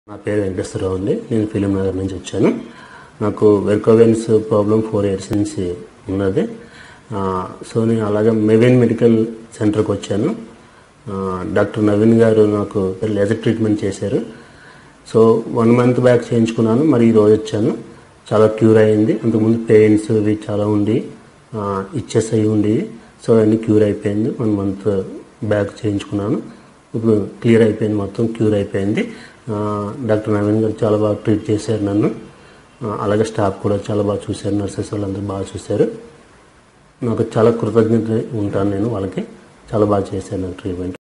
నా పేరు వెంకటేశ్వరరావు అండి నేను ఫిలిం నగర్ నుంచి వచ్చాను నాకు వెర్కోవెన్స్ ప్రాబ్లం ఫోర్ ఇయర్స్ నుంచి ఉన్నది ఆ, సో నేను అలాగే మెవిన్ మెడికల్ సెంటర్కి వచ్చాను ఆ, డాక్టర్ నవీన్ గారు నాకు లేజర్ ట్రీట్మెంట్ చేశారు సో వన్ మంత్ బ్యాక్ చేయించుకున్నాను మరి ఈ రోజు వచ్చాను చాలా క్యూర్ అయింది అంతకుముందు పెయిన్స్ ఇవి చాలా ఉండి ఇచ్చేస్ అయి ఉండి సో అన్నీ క్యూర్ అయిపోయింది వన్ మంత్ బ్యాక్ చేయించుకున్నాను ఇప్పుడు క్లియర్ అయిపోయింది మొత్తం క్యూర్ అయిపోయింది ఆ, డాక్టర్ నవీన్ గారు చాలా బాగా ట్రీట్ చేశారు నన్ను ఆ, అలాగే స్టాఫ్ కూడా చాలా బాగా చూశారు నర్సెస్ వాళ్ళందరూ బాగా చూశారు నాకు చాలా కృతజ్ఞత ఉంటాను నేను వాళ్ళకి చాలా బాగా చేశారు నాకు ట్రీట్మెంట్